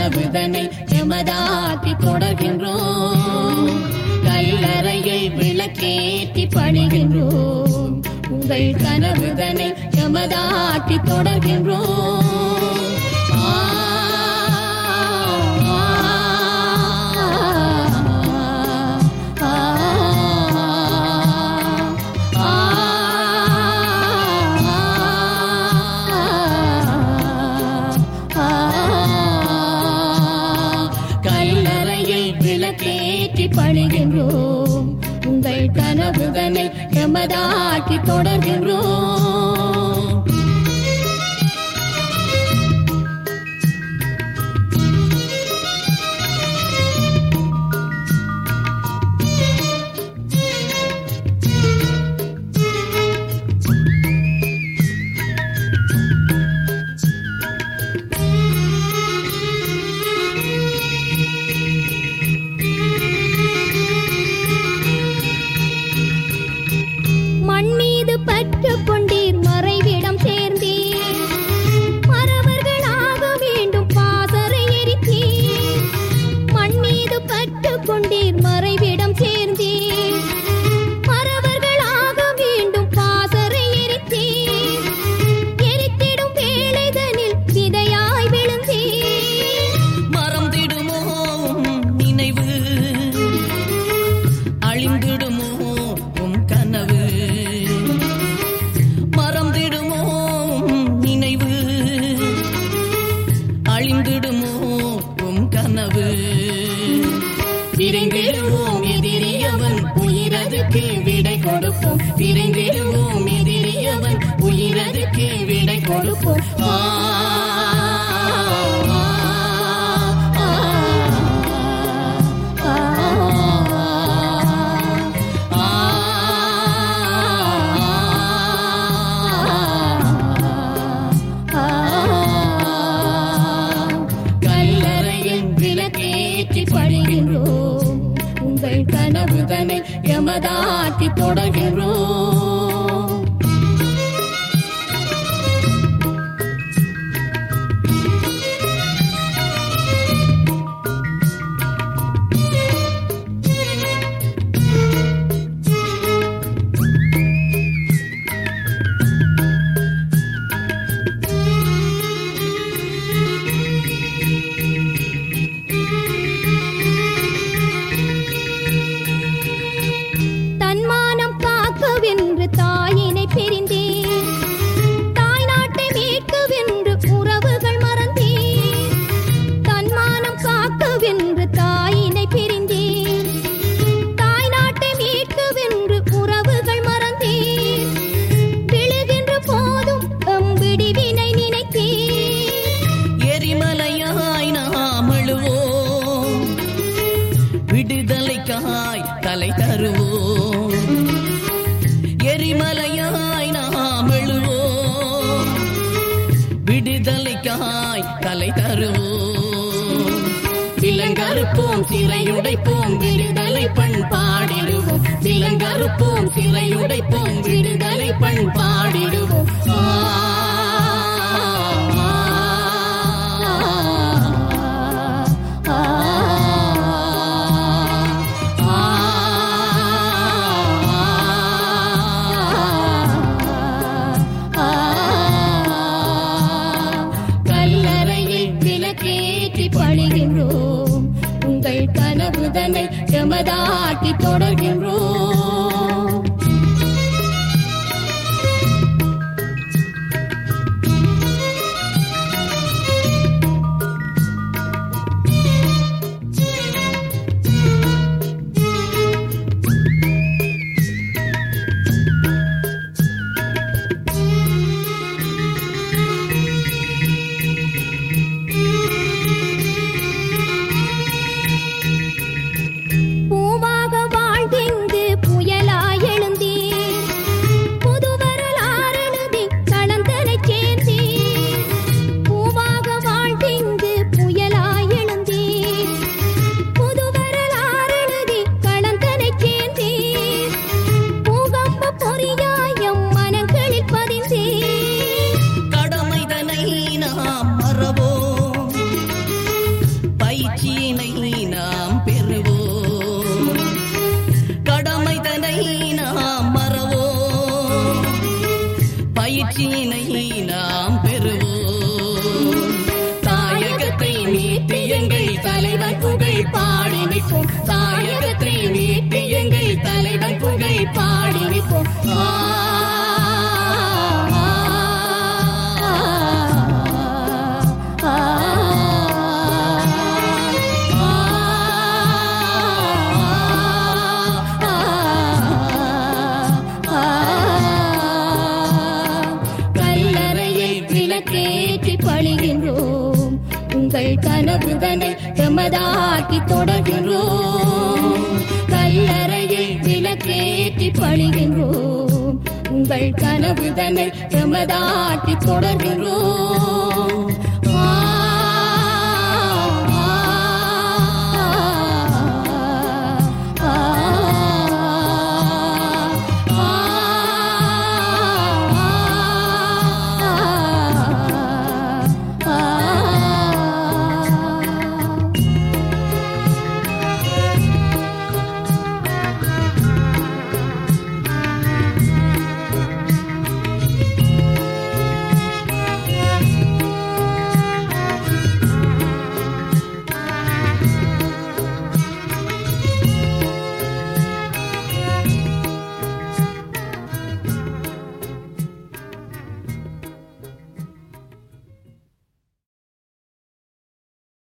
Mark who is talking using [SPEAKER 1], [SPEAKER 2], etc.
[SPEAKER 1] கனவுதனை எமதாக்கி தொடர்கின்றோம் கல்லறையில் விளக்கேற்றி பணிகின்றோம் உங்கள் கனவுதனை எமதாக்கி தொடர்கின்றோம் ஆ, ஆ, ஆ, ஆ, கல்லறையில் விளக்கேற்றி பணிகின்றோம் உங்கள் கனவுதனை எமதாக்கி தொடர்கின்றோம்
[SPEAKER 2] மண் மீது பற்று கொண்டீர் மறைவிடம் சேர்ந்தீர் மறவர்களாக வேண்டும் பாசறை எரித்தீர் மண் மீது பற்று கொண்டீர் மறைவிடம் சேர்ந்தீர் மறவர்களாக வேண்டும் பாசறை எரித்தீர் எரித்திடும் வேளைதனில் விதையாய் விழுந்தீர்
[SPEAKER 1] மறந்திடுமோ உம் நினைவு அழிந்திடுமோ உம் கனவு மறந்திடுமோ உம் நினைவு அழிந்திடுமோ உம் கனவு விரைந்திடுவோம் எதிரியவன் உயிரதுக்கு விடை கொடுப்போம் விரைந்திடுவோம் எதிரியவன் உயிரதுக்கு விடை கொடுப்போம் ஆ, ஆ, ஆ, ஆ, ஆ, கல்லறையில் விளக்கேற்றி படுகின்றோம் உங்கள் கனவுதனை எமதாக்கி தொடர்கின்றோம்
[SPEAKER 2] தன்மானம் காக்கவென்று தாயினை பிரிந்தேன் தாய் நாட்டை மீட்கவென்று உறவுகள் மறந்தேன் தன்மானம் காக்கவென்று தாயினை பிரிந்தேன் தாய் நாட்டை மீட்கவென்று உறவுகள் மறந்தேன் விழுகின்ற போதும் எம் விடிவினை நினைத்தேன்
[SPEAKER 1] எரிமலையாய் நாம் அழுவோம் விடுதலைக்காய் தலை தருவோம் எரிமலையாய் நாம் எழுவோம் விடுதலைக்காய் தலை தருவோம் விலங்கறுப்போம் சிறையுடைப்போம் விடுதலை பண்பாடிடுவோம் விலங்கறுப்போம் சிறையுடைப்போம் விடுதலை பண்பாடிடுவோம் ஆ, ஆ, ஆ, ஆ, கல்லறையில் விளக்கேற்றி பணிகின்றோம் உங்கள் கனவுதனை எமதாக்கி தொடர்கின்றோம்
[SPEAKER 2] பூவாக வாழ்ந்திங்கு புயல்
[SPEAKER 1] தொடர்கின்றோம் கல்லறையில் விளக்கேற்றி பழிகின்றோம் உங்கள் கனவுதனை எமதாட்டி தொடர்கின்றோம்